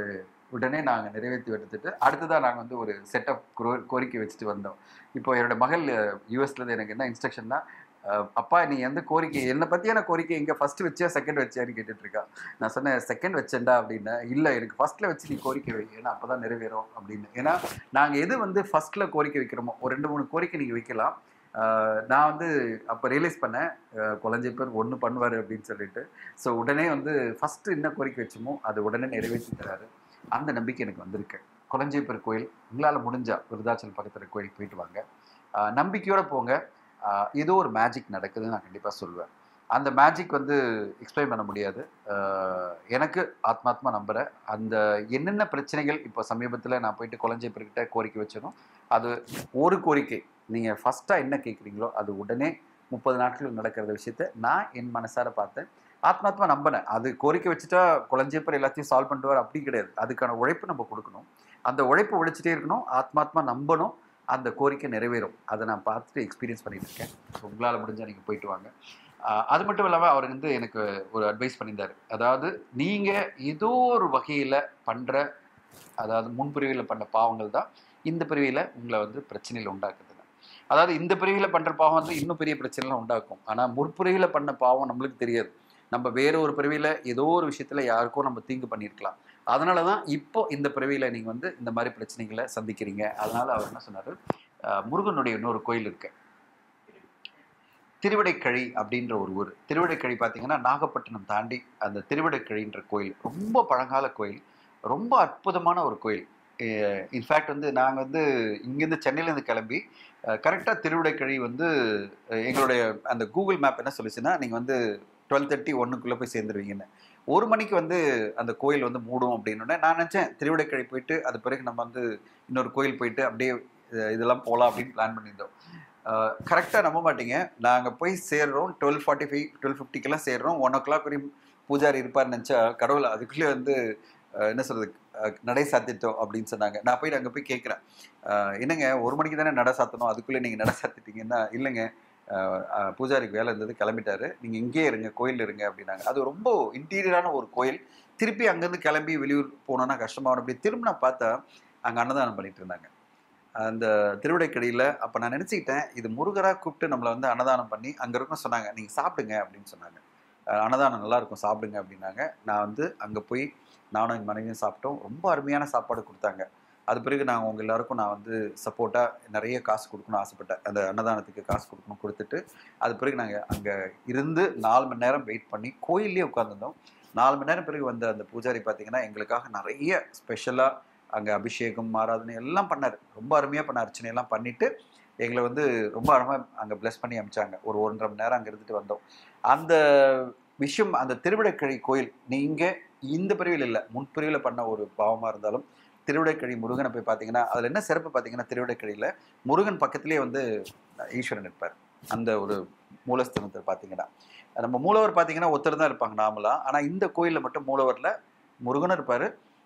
உடனே நாங்கள் நிறைவேற்றி எடுத்துட்டு அடுத்ததான் நாங்கள் வந்து ஒரு செட்டப் கோரிக்கை வச்சுட்டு வந்தோம் இப்போ என்னோட மகள் யூஎஸ்லேருந்து எனக்கு என்ன இன்ஸ்ட்ரக்ஷன்னா அப்பா நீ எந்த கோரிக்கை என்னை பற்றியான கோரிக்கை எங்கே ஃபர்ஸ்ட் வச்சியா செகண்ட் வச்சியான்னு கேட்டுட்டு இருக்கா நான் சொன்னேன் செகண்ட் வச்சேன்டா அப்படின்னு இல்லை எனக்கு ஃபர்ஸ்ட்ல வச்சு நீ கோரிக்கை வை ஏன்னா அப்போ தான் நிறைவேறும் அப்படின்னு ஏன்னா நாங்கள் எது வந்து ஃபர்ஸ்ட்ல கோரிக்கை வைக்கிறோமோ ஒரு ரெண்டு மூணு கோரிக்கை நீங்கள் வைக்கலாம் ஆஹ் நான் வந்து அப்போ ரியலைஸ் பண்ணேன் ஆஹ் குழந்தை பேர் ஒன்று பண்ணுவார் அப்படின்னு சொல்லிட்டு ஸோ உடனே வந்து ஃபஸ்ட்டு என்ன கோரிக்கை வச்சோமோ அது உடனே நிறைவேற்றி தராரு அந்த நம்பிக்கை எனக்கு வந்திருக்கு குளஞ்சேப்பர் கோயில் உங்களால் முடிஞ்சா விருதாச்சல் பக்கத்தில் கோயில் போயிட்டு வாங்க ஆஹ் நம்பிக்கையோட போங்க ஆஹ் ஏதோ ஒரு மேஜிக் நடக்குதுன்னு நான் கண்டிப்பாக சொல்லுவேன் அந்த மேஜிக் வந்து எக்ஸ்பிளைன் பண்ண முடியாது ஆஹ் எனக்கு ஆத்மாத்மா நம்புகிறேன் அந்த என்னென்ன பிரச்சனைகள் இப்போ சமீபத்தில் நான் போயிட்டு குளஞ்சேப்பர்கிட்ட கோரிக்கை வச்சனோ அது ஒரு கோரிக்கை நீங்கள் ஃபஸ்ட்டாக என்ன கேட்குறீங்களோ அது உடனே முப்பது நாட்கள் நடக்கிற விஷயத்த நான் என் மனசார பார்த்தேன் ஆத்மாத்மா நம்பினேன் அது கோரிக்கை வச்சுட்டா குழஞ்சேப்பர் எல்லாத்தையும் சால்வ் பண்ணிட்டு அப்படி கிடையாது அதுக்கான உழைப்பு நம்ம கொடுக்கணும் அந்த உழைப்பு உழைச்சிட்டே இருக்கணும் ஆத்மாத்மா நம்பணும் அந்த கோரிக்கை நிறைவேறும் அதை நான் பார்த்துட்டு எக்ஸ்பீரியன்ஸ் பண்ணிட்டு இருக்கேன் ஸோ உங்களால் முடிஞ்சால் நீங்கள் போயிட்டு வாங்க ஆஹ் அது மட்டும் இல்லாமல் அவர் வந்து எனக்கு ஒரு அட்வைஸ் பண்ணியிருந்தார் அதாவது நீங்கள் ஏதோ ஒரு வகையில் பண்ணுற அதாவது முன்பிரிவில் பண்ண பாவங்கள் தான் இந்த பிரிவியில் உங்களை வந்து பிரச்சனையில் உண்டாக்குது அதாவது இந்த பிரிவில் பண்ணுற பாவம் வந்து இன்னும் பெரிய பிரச்சனைலாம் உண்டாக்கும் ஆனால் முற்பிரிவில் பண்ண பாவம் நம்மளுக்கு தெரியாது நம்ம வேற ஒரு பிறவியில் ஏதோ ஒரு விஷயத்தில் யாருக்கோ நம்ம தீங்கு பண்ணியிருக்கலாம் அதனால தான் இப்போ இந்த பிறவியில் நீங்கள் வந்து இந்த மாதிரி பிரச்சனைகளை சந்திக்கிறீங்க அதனால அவர் என்ன சொன்னார் முருகனுடைய இன்னொரு கோயில் இருக்கு திருவிடைக்கழி அப்படின்ற ஒரு ஊர் திருவிடைக்கழி பார்த்தீங்கன்னா நாகப்பட்டினம் தாண்டி அந்த திருவிடைக்கழின்ற கோயில் ரொம்ப பழங்கால கோயில் ரொம்ப அற்புதமான ஒரு கோயில் இன்ஃபேக்ட் வந்து நாங்கள் வந்து இங்கேருந்து சென்னையிலேருந்து கிளம்பி கரெக்டாக திருவிடைக்கழி வந்து அஹ், எங்களுடைய அந்த கூகுள் மேப் என்ன சொல்லுச்சுன்னா நீங்கள் வந்து டுவெல் தேர்ட்டி ஒன்றுக்குள்ளே போய் சேர்ந்துருவீங்கன்னு ஒரு மணிக்கு வந்து அந்த கோயில் வந்து மூடும் அப்படின்னு நான் நினச்சேன் திருவிடைக்கழி போயிட்டு அது பிறகு நம்ம வந்து இன்னொரு கோயில் போயிட்டு அப்படியே அஹ், இதெல்லாம் போகலாம் அப்படின்னு பிளான் பண்ணியிருந்தோம் கரெக்டாக நம்ப மாட்டீங்க நாங்கள் போய் சேர்றோம் டுவெல் ஃபார்ட்டி ஃபைவ் டுவெல் ஃபிஃப்டிக்கெல்லாம் சேர்றோம் ஒன் ஓ கிளாக் வரையும் பூஜாரி இருப்பார்னு நினச்சா கடவுள் அதுக்குள்ளே வந்து அஹ், என்ன சொல்கிறது நடை சாத்திட்டோம் அப்படின்னு சொன்னாங்க நான் போய் அங்கே போய் கேட்குறேன் என்னங்க ஒரு மணிக்கு தானே நடை சாத்தணும் அதுக்குள்ளே நீங்கள் நடை சாத்திட்டீங்கன்னா இல்லைங்க அஹ், அஹ், பூஜாரிக்கு வேலை இருந்தது கிளம்பிட்டாரு நீங்கள் இங்கேயே இருங்க கோயில் இருங்க அப்படின்னாங்க அது ரொம்ப இன்டீரியரான ஒரு கோயில் திருப்பி அங்கேருந்து கிளம்பி வெளியூர் போனோன்னா கஷ்டமாக அப்படி திரும்ப நான் பார்த்தா அங்கே அன்னதானம் பண்ணிட்டு இருந்தாங்க அந்த திருவிடைக்கடியில் அப்போ நான் நினச்சிக்கிட்டேன் இது முருகராக கூப்பிட்டு நம்மளை வந்து அன்னதானம் பண்ணி அங்கே இருக்கும் சொன்னாங்க நீங்கள் சாப்பிடுங்க அப்படின்னு சொன்னாங்க அஹ் அன்னதானம் நல்லா இருக்கும் சாப்பிடுங்க அப்படின்னாங்க நான் வந்து அங்கே போய் நானும் என் மனைவியும் சாப்பிட்டோம் ரொம்ப அருமையான சாப்பாடு கொடுத்தாங்க அது பிறகு நான் உங்க எல்லாருக்கும் நான் வந்து சப்போர்ட்டாக நிறைய காசு கொடுக்கணும்னு ஆசைப்பட்டேன் அந்த அன்னதானத்துக்கு காசு கொடுக்கணும் கொடுத்துட்டு அது பிறகு நாங்கள் அங்கே இருந்து நாலு மணி நேரம் வெயிட் பண்ணி கோயிலே உட்காந்துருந்தோம் நாலு மணி நேரம் பிறகு வந்த அந்த பூஜாரி பார்த்தீங்கன்னா எங்களுக்காக நிறைய ஸ்பெஷலாக அங்கே அபிஷேகம் ஆராதனை எல்லாம் பண்ணார் ரொம்ப அருமையாக பண்ண அர்ச்சனையெல்லாம் பண்ணிட்டு எங்களை வந்து ரொம்ப அழகாக அங்கே ப்ளஸ் பண்ணி அமிச்சாங்க ஒரு ஒன்றரை மணி நேரம் அங்கே இருந்துட்டு வந்தோம் அந்த விஷயம் அந்த திருவிடைக்கழி கோயில் நீங்கள் இந்த பிரிவில் இல்லை முன்பிரிவில் பண்ண ஒரு பாவமாக இருந்தாலும் திருவிடைக்கழி முருகனை போய் பார்த்தீங்கன்னா அதில் என்ன சிறப்பு பார்த்தீங்கன்னா திருவிடைக்கழியில் முருகன் பக்கத்துலேயே வந்து ஈஸ்வரன் இருப்பார் அந்த ஒரு மூலஸ்தானத்தில் பார்த்தீங்கன்னா நம்ம மூலவர் பார்த்தீங்கன்னா ஒருத்தர் தான் இருப்பாங்க நாமலாம் ஆனால் இந்த கோயிலில் மட்டும் மூலவரில் முருகனும் இருப்பார்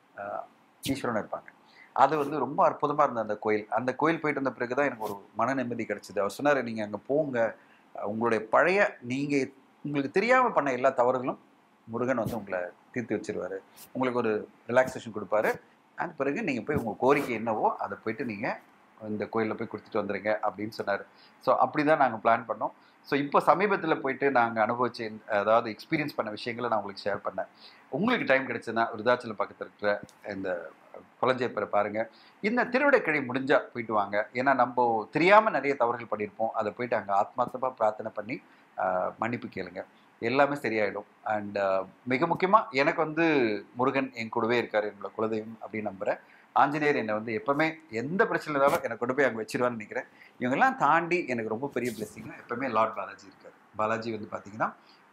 ஈஸ்வரனும் இருப்பாங்க அது வந்து ரொம்ப அற்புதமாக இருந்த அந்த கோயில் அந்த கோயில் போயிட்டு வந்த பிறகு தான் எனக்கு ஒரு மன நிம்மதி கிடைச்சிது அவர் சொன்னார் நீங்கள் அங்கே போங்க அஹ் உங்களுடைய பழைய நீங்கள் உங்களுக்கு தெரியாமல் பண்ண எல்லா தவறுகளும் முருகன் வந்து உங்களை தீர்த்து வச்சிருவாரு உங்களுக்கு ஒரு ரிலாக்ஸேஷன் கொடுப்பாரு அது பிறகு நீங்கள் போய் உங்கள் கோரிக்கை என்னவோ அதை போயிட்டு நீங்கள் இந்த கோயிலில் போய் கொடுத்துட்டு வந்துடுங்க அப்படின்னு சொன்னார் ஸோ அப்படி தான் நாங்கள் பிளான் பண்ணோம் ஸோ இப்போ சமீபத்தில் போயிட்டு நாங்கள் அனுபவிச்ச இந்த- அதாவது எக்ஸ்பீரியன்ஸ் பண்ண விஷயங்களை நான் உங்களுக்கு ஷேர் பண்ணேன் உங்களுக்கு டைம் கிடைச்சதுன்னா விருதாச்சலம் பக்கத்தில் இருக்கிற இந்த குளஞ்சேப்பரை பாருங்க இந்த திருவிடைக்கிழமை முடிஞ்சா போயிட்டு வாங்க ஏன்னா நம்ம தெரியாம நிறைய தவறுகள் பண்ணியிருப்போம் அதை போயிட்டு அங்கே ஆத்மார்த்தமா பிரார்த்தனை பண்ணி ஆஹ், மன்னிப்பு கேளுங்க எல்லாமே சரியாயிடும் அண்ட் மிக முக்கியமா எனக்கு வந்து முருகன் என் கூடவே இருக்காரு என்னோட குலதெய்வம் அப்படின்னு நம்புறேன் ஆஞ்சநேயர் என்னை வந்து எப்பவுமே எந்த பிரச்சனை இருந்தாலும் என்னை கொண்டு போய் அங்கே வச்சிருவான்னு நினைக்கிறேன் இவங்கெல்லாம் தாண்டி எனக்கு ரொம்ப பெரிய பிளெஸிங்னா எப்பவுமே லார்ட் பாலாஜி இருக்காரு பாலாஜி வந்து பார்த்தீங்கன்னா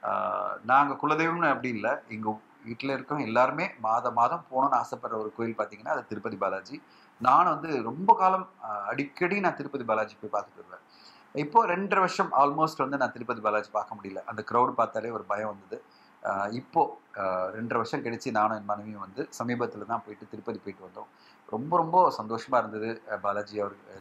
நாங்கள் குலதெய்வம்னு அப்படி இல்லை எங்கள் வீட்டில் இருக்கவங்க எல்லாருமே மாத மாதம் போகணும்னு ஆசைப்படுற ஒரு கோயில் பார்த்தீங்கன்னா அது திருப்பதி பாலாஜி நான் வந்து ரொம்ப காலம் ஆஹ், அடிக்கடி நான் திருப்பதி பாலாஜி போய் பார்த்துட்டு வருவேன் இப்போ ரெண்டரை வருஷம் ஆல்மோஸ்ட் வந்து நான் திருப்பதி பாலாஜி பார்க்க முடியல அந்த க்ரௌடு பார்த்தாலே ஒரு பயம் வந்தது ஆஹ், இப்போ ஆஹ், ரெண்டரை வருஷம் கழிச்சு நானும் என் மனைவியும் வந்து சமீபத்தில் தான் போயிட்டு திருப்பதி போயிட்டு வந்தோம் ரொம்ப ரொம்ப சந்தோஷமா இருந்தது அஹ், பாலாஜி அவர் ஏன்னா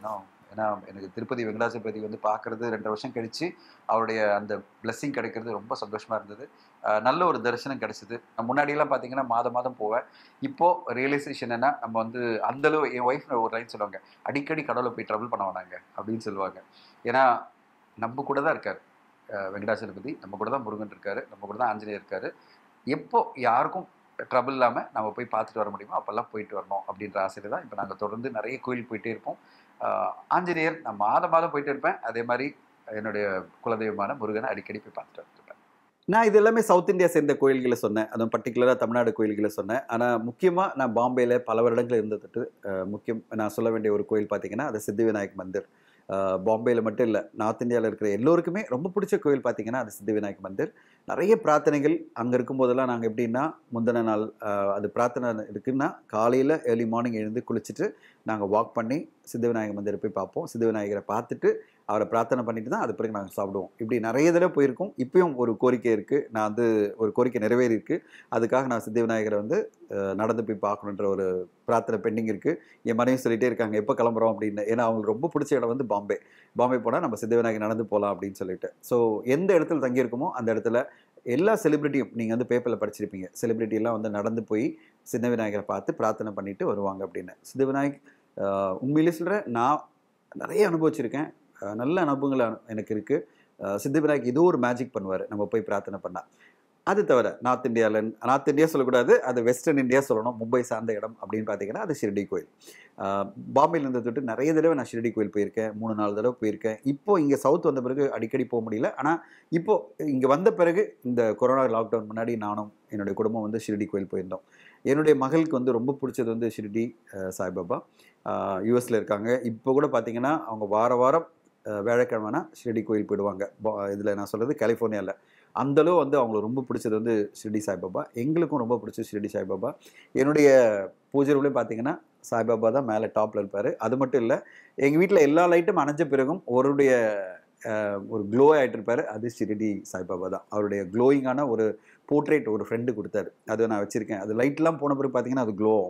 ஏன்னா எனக்கு திருப்பதி வெங்கடாசபதி வந்து பார்க்கறது ரெண்டு வருஷம் கழிச்சு அவருடைய அந்த blessing கிடைக்கிறது ரொம்ப சந்தோஷமா இருந்தது அஹ் நல்ல ஒரு தரிசனம் கிடைச்சது நான் முன்னாடியெல்லாம் பார்த்தீங்கன்னா மாதம் மாதம் போவேன் இப்போ ரியலைசேஷன் என்ன நம்ம வந்து அந்த அளவு என் ஒய்ஃப் ஒரு லைன் சொல்லுவாங்க அடிக்கடி கடவுளை போய் ட்ரபிள் பண்ண வேணாங்க அப்படின்னு சொல்லுவாங்க ஏன்னா நம்ம கூட தான் இருக்காரு அஹ் வெங்கடாசலபதி நம்ம கூட தான் முருகன் இருக்காரு நம்ம கூட தான் ஆஞ்சநேயர் இருக்காரு எப்போ யாருக்கும் ட்ரபிள் இல்லாமல் நம்ம போய் பார்த்துட்டு வர முடியுமோ அப்போல்லாம் போயிட்டு வரணும் அப்படின்ற ஆசையில் தான் இப்போ நாங்கள் தொடர்ந்து நிறைய கோயில் போயிட்டே இருப்போம் ஆஹ் ஆஞ்சநேயர் நான் மாதம் மாதம் போயிட்டு இருப்பேன் அதே மாதிரி என்னுடைய குலதெய்வமான முருகனை அடிக்கடி போய் பார்த்துட்டு வந்துருப்பேன் நான் இது எல்லாமே சவுத் இந்தியா சேர்ந்த கோயில்களை சொன்னேன் அதுவும் பர்டிகுலராக தமிழ்நாடு கோயில்களை சொன்னேன் ஆனால் முக்கியமாக நான் பாம்பேயில் பல வருடங்கள் இருந்ததுட்டு அஹ், முக்கியம் நான் சொல்ல வேண்டிய ஒரு கோயில் பார்த்தீங்கன்னா அது சித்தி விநாயக் மந்திர் பாம்பேயில் மட்டும் இல்லை நார்த் இந்தியாவில் இருக்கிற எல்லோருக்குமே ரொம்ப பிடிச்ச கோயில் பார்த்தீங்கன்னா அது சித்தி விநாயக் மந்திர் நிறைய பிரார்த்தனைகள் அங்கே இருக்கும்போதெல்லாம் நாங்கள் எப்படின்னா முந்தின நாள் அஹ், அது பிரார்த்தனை இருக்குன்னா காலையில் ஏர்லி மார்னிங் எழுந்து குளிச்சுட்டு நாங்கள் வாக் பண்ணி சித்தி விநாயகர் மந்திரை போய் பார்ப்போம் சித்தி விநாயகரை பார்த்துட்டு அவரை பிரார்த்தனை பண்ணிட்டு தான் அது பிறகு நாங்கள் சாப்பிடுவோம் இப்படி நிறைய தடவை போயிருக்கோம் இப்பயும் ஒரு கோரிக்கை இருக்குது நான் வந்து ஒரு கோரிக்கை நிறைவேறி இருக்கு அதுக்காக நான் சித்தி விநாயகரை வந்து அஹ், நடந்து போய் பார்க்கணுன்ற ஒரு பிரார்த்தனை பெண்டிங் இருக்குது என் மனைவி சொல்லிட்டே இருக்காங்க எப்போ கிளம்புறோம் அப்படின்னு ஏன்னா அவங்களுக்கு ரொம்ப பிடிச்ச இடம் வந்து பாம்பே பாம்பே போனால் நம்ம சித்தி விநாயகர் நடந்து போகலாம் அப்படின்னு சொல்லிட்டு ஸோ எந்த இடத்துல தங்கியிருக்கோமோ அந்த இடத்துல எல்லா செலிபிரிட்டியும் நீங்கள் வந்து பேப்பரில் படிச்சிருப்பீங்க செலிபிரிட்டி எல்லாம் வந்து நடந்து போய் சித்த விநாயகரை பார்த்து பிரார்த்தனை பண்ணிட்டு வருவாங்க அப்படின்னு சித்த விநாயக் ஆஹ், உண்மையிலே சொல்கிறேன் நான் நிறைய அனுபவிச்சிருக்கேன் ஆஹ், நல்ல அனுபவங்கள் அனு- எனக்கு இருக்குது சித்த விநாயக் ஏதோ ஒரு மேஜிக் பண்ணுவார் நம்ம போய் பிரார்த்தனை பண்ணால் அது தவிர நார்த் இந்தியாவில் நார்த் இந்தியா சொல்லக்கூடாது அது வெஸ்டர்ன் இந்தியா சொல்லணும் மும்பை சார்ந்த இடம் அப்படின்னு பார்த்தீங்கன்னா அது ஷிரடி கோயில் ஆஹ், பாம்பேல இருந்து தொட்டு நிறைய தடவை நான் ஷிரடி கோயில் போயிருக்கேன் மூணு நாலு தடவை போயிருக்கேன் இப்போ இங்கே சவுத் வந்த பிறகு அடிக்கடி போக முடியல ஆனால் இப்போ இங்கே வந்த பிறகு இந்த கொரோனா லாக்டவுன் முன்னாடி நானும் என்னுடைய குடும்பம் வந்து ஷிரடி கோயில் போயிருந்தோம் என்னுடைய மகளுக்கு வந்து ரொம்ப பிடிச்சது வந்து ஷிரடி அஹ், சாய்பாபா யூஎஸில் இருக்காங்க இப்போ கூட பார்த்தீங்கன்னா அவங்க வார வாரம் அஹ், வியாழக்கிழமைனா ஷிரடி கோயில் போயிடுவாங்க இதில் நான் சொல்கிறது கலிஃபோர்னியாவில் அந்தளவு வந்து அவங்களுக்கு ரொம்ப பிடிச்சது வந்து ஷிரடி சாய்பாபா எங்களுக்கும் ரொம்ப பிடிச்சது ஷிரடி சாய்பாபா என்னுடைய பூஜை ரூம்லேயும் பார்த்தீங்கன்னா சாய்பாபா தான் மேலே டாப்பில் இருப்பார் அது மட்டும் இல்லை எங்கள் வீட்டில் எல்லா லைட்டும் அணைஞ்ச பிறகும் அவருடைய அஹ், ஒரு க்ளோ ஆகிட்டு இருப்பார் அது ஷிரடி சாய்பாபா தான் அவருடைய க்ளோயிங்கான ஒரு போர்ட்ரேட் ஒரு ஃப்ரெண்டு கொடுத்தாரு அதை நான் வச்சுருக்கேன் அது லைட்லாம் போன பிறகு பார்த்தீங்கன்னா அது க்ளோ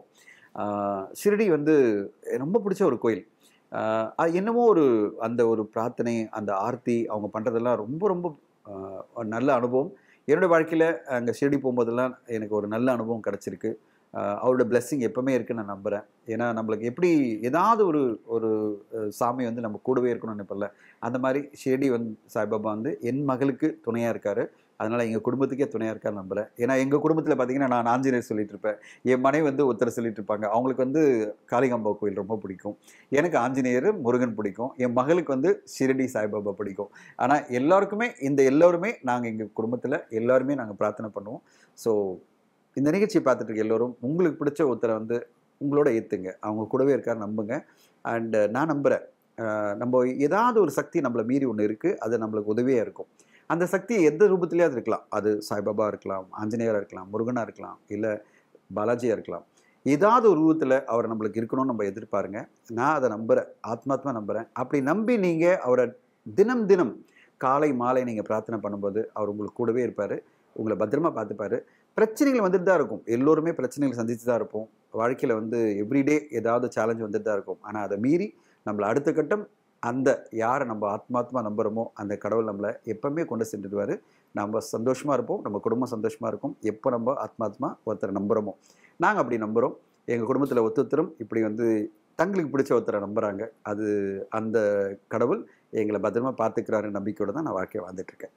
ஷிரடி வந்து ரொம்ப பிடிச்ச ஒரு கோயில் ஆஹ் அது என்னமோ ஒரு அந்த ஒரு பிரார்த்தனை அந்த ஆர்த்தி அவங்க பண்ணுறதெல்லாம் ரொம்ப ரொம்ப ஆஹ் ஒரு நல்ல அனுபவம் என்னோட வாழ்க்கையில் அங்கே ஷிரடி போகும்போதெல்லாம் எனக்கு ஒரு நல்ல அனுபவம் கிடச்சிருக்கு ஆஹ் அவரோட blessing எப்பவுமே இருக்குன்னு நான் நம்புகிறேன் ஏன்னா நம்மளுக்கு எப்படி ஏதாவது ஒரு ஒரு அஹ், சாமி வந்து நம்ம கூடவே இருக்கணும்னு நினைப்பல அந்த மாதிரி ஷிரடி வந்து சாய்பாபா வந்து என் மகளுக்கு துணையாக இருக்கார் அதனால் எங்கள் குடும்பத்துக்கே துணையாக இருக்கான்னு நம்புகிறேன் ஏன்னா எங்கள் குடும்பத்தில் பார்த்தீங்கன்னா நான் ஆஞ்சநேயர் சொல்லிட்டு இருப்பேன் என் மனைவி வந்து ஒருத்தர் சொல்லிட்டு இருப்பாங்க அவங்களுக்கு வந்து காளிகாம்பா கோயில் ரொம்ப பிடிக்கும் எனக்கு ஆஞ்சநேயர் முருகன் பிடிக்கும் என் மகளுக்கு வந்து ஷிரடி சாய்பாபா பிடிக்கும் ஆனால் எல்லாருக்குமே இந்த எல்லோருமே நாங்கள் எங்கள் குடும்பத்தில் எல்லாருமே நாங்கள் பிரார்த்தனை பண்ணுவோம் ஸோ இந்த நிகழ்ச்சியை பார்த்துட்டு இருக்க எல்லோரும் உங்களுக்கு பிடிச்ச ஒருத்தரை வந்து உங்களோட ஏற்றுங்க அவங்க கூடவே இருக்காரு நம்புங்க அண்டு நான் நம்புகிறேன் நம்ம ஏதாவது ஒரு சக்தி நம்மளை மீறி ஒன்று இருக்குது அது நம்மளுக்கு உதவியாக இருக்கும் அந்த சக்தி எந்த ரூபத்திலேயாவது இருக்கலாம் அது சாய்பாபா இருக்கலாம் ஆஞ்சநேயராக இருக்கலாம் முருகனாக இருக்கலாம் இல்லை பாலாஜியாக இருக்கலாம் ஏதாவது ஒரு ரூபத்தில் அவர் நம்மளுக்கு இருக்கணும்னு நம்ம எதிர்பாருங்க நான் அதை நம்புகிறேன் ஆத்மாத்மா நம்புகிறேன் அப்படி நம்பி நீங்கள் அவரை தினம் தினம் காலை மாலை நீங்கள் பிரார்த்தனை பண்ணும்போது அவர் உங்களுக்கு கூடவே இருப்பார் உங்களை பத்திரமா பார்த்துப்பாரு பிரச்சனைகள் வந்துட்டு தான் இருக்கும் எல்லோருமே பிரச்சனைகள் சந்தித்து தான் இருப்போம் வாழ்க்கையில் வந்து எவ்ரிடே ஏதாவது சேலஞ்ச் வந்துட்டு தான் இருக்கும் ஆனால் அதை மீறி நம்மளை அடுத்த கட்டம் அந்த யாரை நம்ம ஆத்மாத்மா நம்புகிறோமோ அந்த கடவுள் நம்மளை எப்பவுமே கொண்டு சென்றுடுவார் நம்ம சந்தோஷமாக இருப்போம் நம்ம குடும்பம் சந்தோஷமாக இருக்கும் எப்போ நம்ம ஆத்மாத்மா ஒருத்தரை நம்புகிறோமோ நாங்கள் அப்படி நம்புகிறோம் எங்கள் குடும்பத்தில் ஒத்துத்தரும் இப்படி வந்து தங்களுக்கு பிடிச்ச ஒருத்தரை நம்புகிறாங்க அது அந்த கடவுள் எங்களை பத்திரமா பார்த்துக்கிறாரு நம்பிக்கையோட தான் நான் வாழ்க்கையை வாழ்ந்துட்டு இருக்கேன்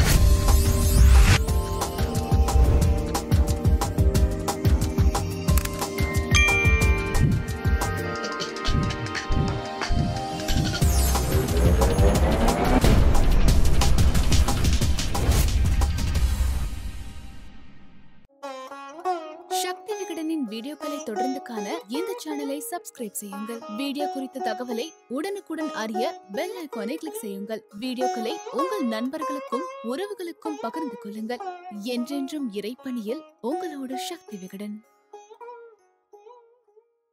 சக்தி விகடனின் வீடியோக்களை தொடர்ந்து காண இந்த சேனலை சப்ஸ்கிரைப் செய்யுங்கள் வீடியோ குறித்த தகவலை உடனுக்குடன் அறிய பெல் ஐகானை கிளிக் செய்யுங்கள் வீடியோக்களை உங்கள் நண்பர்களுக்கும் உறவுகளுக்கும் பகிர்ந்து கொள்ளுங்கள் என்றென்றும் இறைப்பணியில் உங்களோட சக்தி விகடன்